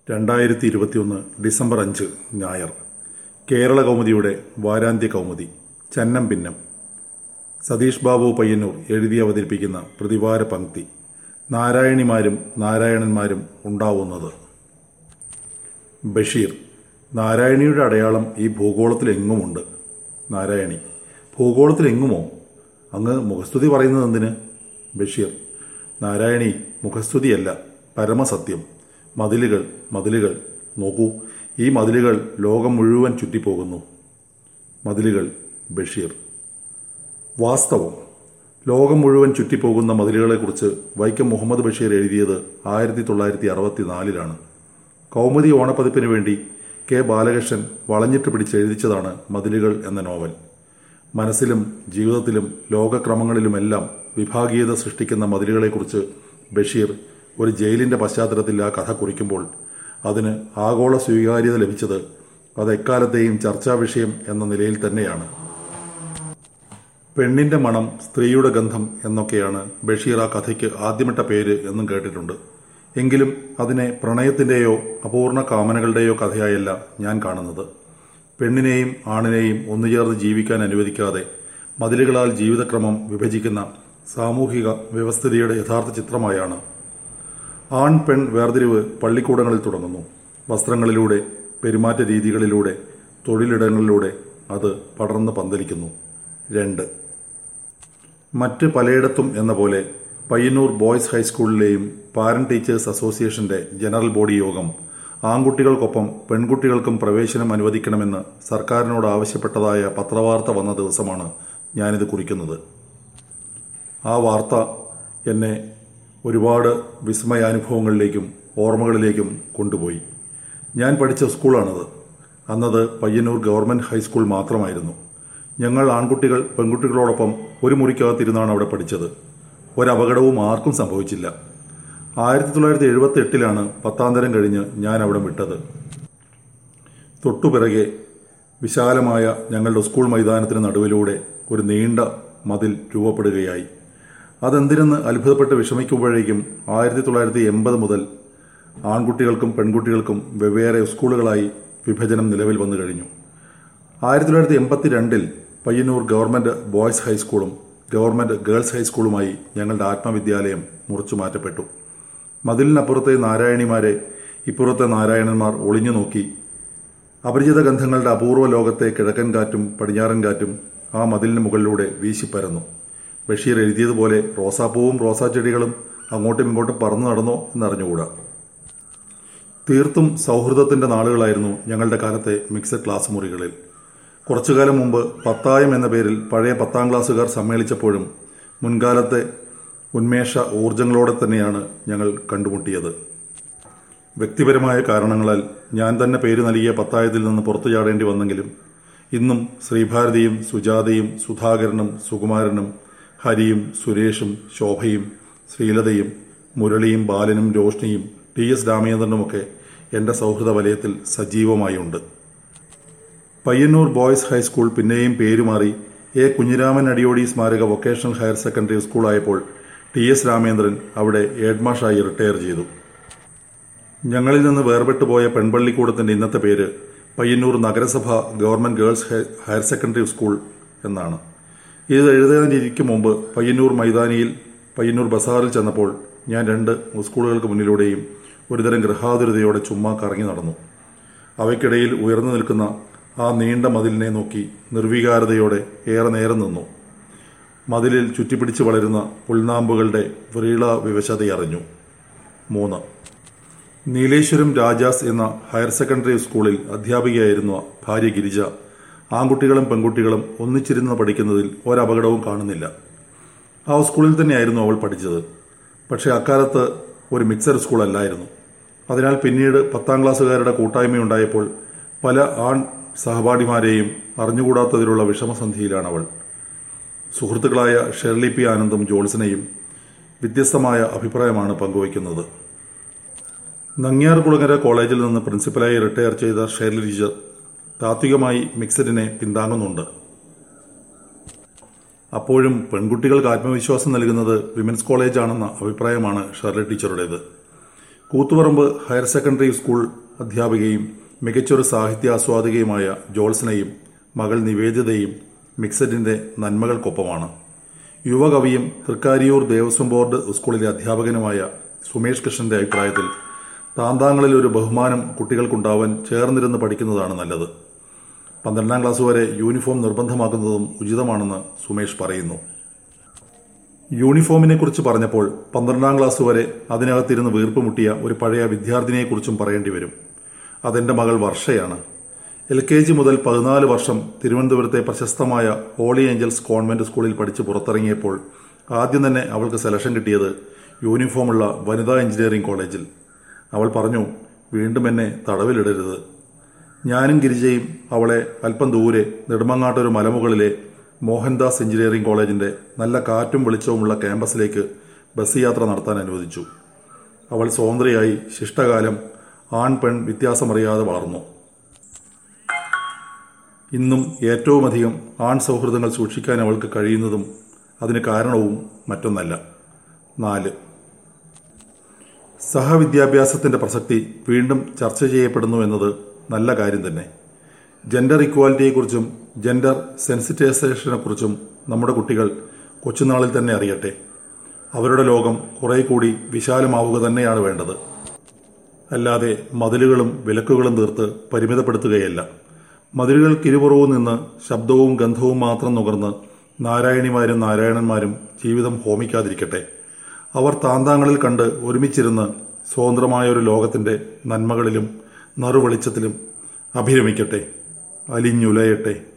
രണ്ടായിരത്തി ഇരുപത്തിയൊന്ന് ഡിസംബർ അഞ്ച് ഞായർ കേരള കൗമുദിയുടെ വാരാന്ത്യ കൗമുദി ചന്നം ഭിന്നം സതീഷ് ബാബു പയ്യന്നൂർ എഴുതി അവതരിപ്പിക്കുന്ന പ്രതിവാര പങ്ക്തി നാരായണിമാരും നാരായണന്മാരും ഉണ്ടാവുന്നത് ബഷീർ നാരായണിയുടെ അടയാളം ഈ ഭൂഗോളത്തിൽ എങ്ങുമുണ്ട് നാരായണി ഭൂഗോളത്തിൽ എങ്ങുമോ അങ്ങ് മുഖസ്തുതി പറയുന്നത് എന്തിന് ബഷീർ നാരായണി മുഖസ്തുതിയല്ല പരമസത്യം മതിലുകൾ മതിലുകൾ നോക്കൂ ഈ മതിലുകൾ ലോകം മുഴുവൻ ചുറ്റിപ്പോകുന്നു മതിലുകൾ ബഷീർ വാസ്തവം ലോകം മുഴുവൻ ചുറ്റിപ്പോകുന്ന മതിലുകളെക്കുറിച്ച് വൈക്കം മുഹമ്മദ് ബഷീർ എഴുതിയത് ആയിരത്തി തൊള്ളായിരത്തി അറുപത്തിനാലിലാണ് കൗമുദി ഓണപ്പതിപ്പിന് വേണ്ടി കെ ബാലകൃഷ്ണൻ വളഞ്ഞിട്ട് പിടിച്ചെഴുതിച്ചതാണ് മതിലുകൾ എന്ന നോവൽ മനസ്സിലും ജീവിതത്തിലും ലോകക്രമങ്ങളിലുമെല്ലാം വിഭാഗീയത സൃഷ്ടിക്കുന്ന മതിലുകളെക്കുറിച്ച് ബഷീർ ഒരു ജയിലിന്റെ പശ്ചാത്തലത്തിൽ ആ കഥ കുറിക്കുമ്പോൾ അതിന് ആഗോള സ്വീകാര്യത ലഭിച്ചത് അത് എക്കാലത്തെയും ചർച്ചാ വിഷയം എന്ന നിലയിൽ തന്നെയാണ് പെണ്ണിന്റെ മണം സ്ത്രീയുടെ ഗന്ധം എന്നൊക്കെയാണ് ബഷീർ ആ കഥയ്ക്ക് ആദ്യമിട്ട പേര് എന്നും കേട്ടിട്ടുണ്ട് എങ്കിലും അതിനെ പ്രണയത്തിന്റെയോ അപൂർണ കാമനകളുടെയോ കഥയായല്ല ഞാൻ കാണുന്നത് പെണ്ണിനെയും ആണിനെയും ഒന്നുചേർന്ന് ജീവിക്കാൻ അനുവദിക്കാതെ മതിലുകളാൽ ജീവിതക്രമം വിഭജിക്കുന്ന സാമൂഹിക വ്യവസ്ഥിതിയുടെ യഥാർത്ഥ ചിത്രമായാണ് ആൺ പെൺ വേർതിരിവ് പള്ളിക്കൂടങ്ങളിൽ തുടങ്ങുന്നു വസ്ത്രങ്ങളിലൂടെ പെരുമാറ്റ രീതികളിലൂടെ തൊഴിലിടങ്ങളിലൂടെ അത് പടർന്ന് പന്തലിക്കുന്നു രണ്ട് മറ്റ് പലയിടത്തും എന്ന പോലെ പയ്യന്നൂർ ബോയ്സ് ഹൈസ്കൂളിലെയും പാരന്റ് ടീച്ചേഴ്സ് അസോസിയേഷന്റെ ജനറൽ ബോഡി യോഗം ആൺകുട്ടികൾക്കൊപ്പം പെൺകുട്ടികൾക്കും പ്രവേശനം അനുവദിക്കണമെന്ന് സർക്കാരിനോട് ആവശ്യപ്പെട്ടതായ പത്രവാർത്ത വന്ന ദിവസമാണ് ഞാനിത് കുറിക്കുന്നത് ആ വാർത്ത എന്നെ ഒരുപാട് വിസ്മയാനുഭവങ്ങളിലേക്കും ഓർമ്മകളിലേക്കും കൊണ്ടുപോയി ഞാൻ പഠിച്ച സ്കൂളാണത് അന്നത് പയ്യന്നൂർ ഗവൺമെന്റ് ഹൈസ്കൂൾ മാത്രമായിരുന്നു ഞങ്ങൾ ആൺകുട്ടികൾ പെൺകുട്ടികളോടൊപ്പം ഒരു മുറിക്കകത്തിരുന്നാണ് അവിടെ പഠിച്ചത് ഒരപകടവും ആർക്കും സംഭവിച്ചില്ല ആയിരത്തി തൊള്ളായിരത്തി എഴുപത്തി എട്ടിലാണ് പത്താം തരം കഴിഞ്ഞ് ഞാൻ അവിടെ വിട്ടത് തൊട്ടുപിറകെ വിശാലമായ ഞങ്ങളുടെ സ്കൂൾ മൈതാനത്തിന് നടുവിലൂടെ ഒരു നീണ്ട മതിൽ രൂപപ്പെടുകയായി അതെന്തിനെന്ന് അത്ഭുതപ്പെട്ട് വിഷമിക്കുമ്പോഴേക്കും ആയിരത്തി തൊള്ളായിരത്തി എൺപത് മുതൽ ആൺകുട്ടികൾക്കും പെൺകുട്ടികൾക്കും വെവ്വേറെ സ്കൂളുകളായി വിഭജനം നിലവിൽ വന്നു കഴിഞ്ഞു ആയിരത്തി തൊള്ളായിരത്തി എൺപത്തിരണ്ടിൽ പയ്യന്നൂർ ഗവൺമെന്റ് ബോയ്സ് ഹൈസ്കൂളും ഗവൺമെന്റ് ഗേൾസ് ഹൈസ്കൂളുമായി ഞങ്ങളുടെ ആത്മവിദ്യാലയം മുറിച്ചു മാറ്റപ്പെട്ടു മതിലിനപ്പുറത്തെ നാരായണിമാരെ ഇപ്പുറത്തെ നാരായണന്മാർ ഒളിഞ്ഞു നോക്കി അപരിചിത ഗന്ധങ്ങളുടെ അപൂർവ ലോകത്തെ കിഴക്കൻ കാറ്റും പടിഞ്ഞാറൻ കാറ്റും ആ മതിലിന് മുകളിലൂടെ വീശിപ്പരന്നു ബഷീർ എഴുതിയതുപോലെ റോസാപ്പൂവും റോസാച്ചെടികളും അങ്ങോട്ടും ഇങ്ങോട്ടും പറന്നു നടന്നോ എന്നറിഞ്ഞുകൂടാ തീർത്തും സൗഹൃദത്തിന്റെ നാളുകളായിരുന്നു ഞങ്ങളുടെ കാലത്തെ മിക്സഡ് ക്ലാസ് മുറികളിൽ കുറച്ചുകാലം മുമ്പ് പത്തായം എന്ന പേരിൽ പഴയ പത്താം ക്ലാസ്സുകാർ സമ്മേളിച്ചപ്പോഴും മുൻകാലത്തെ ഉന്മേഷ ഊർജങ്ങളോടെ തന്നെയാണ് ഞങ്ങൾ കണ്ടുമുട്ടിയത് വ്യക്തിപരമായ കാരണങ്ങളാൽ ഞാൻ തന്നെ പേര് നൽകിയ പത്തായത്തിൽ നിന്ന് പുറത്തു ചാടേണ്ടി വന്നെങ്കിലും ഇന്നും ശ്രീഭാരതിയും സുജാതയും സുധാകരനും സുകുമാരനും ഹരിയും സുരേഷും ശോഭയും ശ്രീലതയും മുരളിയും ബാലനും രോഷ്ണിയും ടി എസ് രാമചന്ദ്രനുമൊക്കെ എന്റെ സൗഹൃദ വലയത്തിൽ സജീവമായുണ്ട് പയ്യന്നൂർ ബോയ്സ് ഹൈസ്കൂൾ പിന്നെയും പേരുമാറി എ കുഞ്ഞിരാമൻ അടിയോടി സ്മാരക വൊക്കേഷണൽ ഹയർ സെക്കൻഡറി സ്കൂളായപ്പോൾ ടി എസ് രാമേന്ദ്രൻ അവിടെ ഏഡ്മാഷായി റിട്ടയർ ചെയ്തു ഞങ്ങളിൽ നിന്ന് വേർപെട്ടുപോയ പെൺപള്ളിക്കൂടത്തിന്റെ ഇന്നത്തെ പേര് പയ്യന്നൂർ നഗരസഭ government girls higher secondary school എന്നാണ് ഇത് എഴുതാനിരിക്കും മുമ്പ് പയ്യന്നൂർ മൈതാനിയിൽ പയ്യന്നൂർ ബസാറിൽ ചെന്നപ്പോൾ ഞാൻ രണ്ട് സ്കൂളുകൾക്ക് മുന്നിലൂടെയും ഒരുതരം ഗൃഹാതുരതയോടെ ചുമ്മാ കറങ്ങി നടന്നു അവയ്ക്കിടയിൽ ഉയർന്നു നിൽക്കുന്ന ആ നീണ്ട മതിലിനെ നോക്കി നിർവികാരതയോടെ ഏറെ നേരം നിന്നു മതിലിൽ ചുറ്റിപ്പിടിച്ച് വളരുന്ന പുൽനാമ്പുകളുടെ വ്രീള വിവശതയറിഞ്ഞു മൂന്ന് നീലേശ്വരം രാജാസ് എന്ന ഹയർ സെക്കൻഡറി സ്കൂളിൽ അധ്യാപികയായിരുന്ന ഭാര്യ ഗിരിജ ആൺകുട്ടികളും പെൺകുട്ടികളും ഒന്നിച്ചിരുന്ന് പഠിക്കുന്നതിൽ ഒരപകടവും കാണുന്നില്ല ആ സ്കൂളിൽ തന്നെയായിരുന്നു അവൾ പഠിച്ചത് പക്ഷേ അക്കാലത്ത് ഒരു മിക്സഡ് സ്കൂൾ അല്ലായിരുന്നു അതിനാൽ പിന്നീട് പത്താം ക്ലാസ്സുകാരുടെ കൂട്ടായ്മയുണ്ടായപ്പോൾ പല ആൺ സഹപാഠിമാരെയും അറിഞ്ഞുകൂടാത്തതിലുള്ള വിഷമസന്ധിയിലാണ് അവൾ സുഹൃത്തുക്കളായ ഷെർലി പി ആനന്ദും ജോൾസനെയും വ്യത്യസ്തമായ അഭിപ്രായമാണ് പങ്കുവയ്ക്കുന്നത് നങ്ങ്യാർകുളങ്ങര കോളേജിൽ നിന്ന് പ്രിൻസിപ്പലായി റിട്ടയർ ചെയ്ത ഷെർലി ടീച്ചർ താത്വികമായി മിക്സഡിനെ പിന്താങ്ങുന്നുണ്ട് അപ്പോഴും പെൺകുട്ടികൾക്ക് ആത്മവിശ്വാസം നൽകുന്നത് വിമൻസ് കോളേജാണെന്ന അഭിപ്രായമാണ് ഷെർലി ടീച്ചറുടേത് കൂത്തുപറമ്പ് ഹയർ സെക്കൻഡറി സ്കൂൾ അധ്യാപികയും മികച്ചൊരു സാഹിത്യാസ്വാദികയുമായ ജോൾസനയും മകൾ നിവേദിതയും മിക്സഡിന്റെ നന്മകൾക്കൊപ്പമാണ് യുവകവിയും തൃക്കാരിയൂർ ദേവസ്വം ബോർഡ് സ്കൂളിലെ അധ്യാപകനുമായ സുമേഷ് കൃഷ്ണന്റെ അഭിപ്രായത്തിൽ താന്താങ്ങളിൽ ഒരു ബഹുമാനം കുട്ടികൾക്കുണ്ടാവാൻ ചേർന്നിരുന്ന് പഠിക്കുന്നതാണ് നല്ലത് പന്ത്രണ്ടാം ക്ലാസ് വരെ യൂണിഫോം നിർബന്ധമാക്കുന്നതും ഉചിതമാണെന്ന് സുമേഷ് പറയുന്നു യൂണിഫോമിനെ കുറിച്ച് പറഞ്ഞപ്പോൾ പന്ത്രണ്ടാം ക്ലാസ് വരെ അതിനകത്തിരുന്ന് വീർപ്പ് മുട്ടിയ ഒരു പഴയ വിദ്യാർത്ഥിനിയെക്കുറിച്ചും പറയേണ്ടി വരും അതെന്റെ മകൾ വർഷയാണ് എൽ കെ ജി മുതൽ പതിനാല് വർഷം തിരുവനന്തപുരത്തെ പ്രശസ്തമായ ഹോളി ഏഞ്ചൽസ് കോൺവെന്റ് സ്കൂളിൽ പഠിച്ച് പുറത്തിറങ്ങിയപ്പോൾ ആദ്യം തന്നെ അവൾക്ക് സെലക്ഷൻ കിട്ടിയത് യൂണിഫോമുള്ള വനിതാ എഞ്ചിനീയറിംഗ് കോളേജിൽ അവൾ പറഞ്ഞു വീണ്ടും എന്നെ തടവിലിടരുത് ഞാനും ഗിരിജയും അവളെ അല്പം ദൂരെ നെടുമങ്ങാട്ടൊരു മലമുകളിലെ മോഹൻദാസ് എഞ്ചിനീയറിംഗ് കോളേജിന്റെ നല്ല കാറ്റും വെളിച്ചവുമുള്ള ക്യാമ്പസിലേക്ക് ബസ് യാത്ര നടത്താൻ അനുവദിച്ചു അവൾ സ്വതന്ത്രയായി ശിഷ്ടകാലം ആൺ പെൺ വ്യത്യാസമറിയാതെ വളർന്നു ഇന്നും ഏറ്റവുമധികം ആൺ സൗഹൃദങ്ങൾ സൂക്ഷിക്കാൻ അവൾക്ക് കഴിയുന്നതും അതിന് കാരണവും മറ്റൊന്നല്ല നാല് സഹവിദ്യാഭ്യാസത്തിന്റെ പ്രസക്തി വീണ്ടും ചർച്ച ചെയ്യപ്പെടുന്നു എന്നത് നല്ല കാര്യം തന്നെ ജെൻഡർ ഇക്വാലിറ്റിയെക്കുറിച്ചും ജെൻഡർ സെൻസിറ്റൈസേഷനെക്കുറിച്ചും നമ്മുടെ കുട്ടികൾ കൊച്ചുനാളിൽ തന്നെ അറിയട്ടെ അവരുടെ ലോകം കുറെ കൂടി വിശാലമാവുക തന്നെയാണ് വേണ്ടത് അല്ലാതെ മതിലുകളും വിലക്കുകളും തീർത്ത് പരിമിതപ്പെടുത്തുകയല്ല മതിലുകൾക്കിരുപുറവും നിന്ന് ശബ്ദവും ഗന്ധവും മാത്രം നുകർന്ന് നാരായണിമാരും നാരായണന്മാരും ജീവിതം ഹോമിക്കാതിരിക്കട്ടെ അവർ താന്താങ്ങളിൽ കണ്ട് ഒരുമിച്ചിരുന്ന് സ്വതന്ത്രമായ ഒരു ലോകത്തിന്റെ നന്മകളിലും നറുവെളിച്ചത്തിലും അഭിരമിക്കട്ടെ അലിഞ്ഞുലയട്ടെ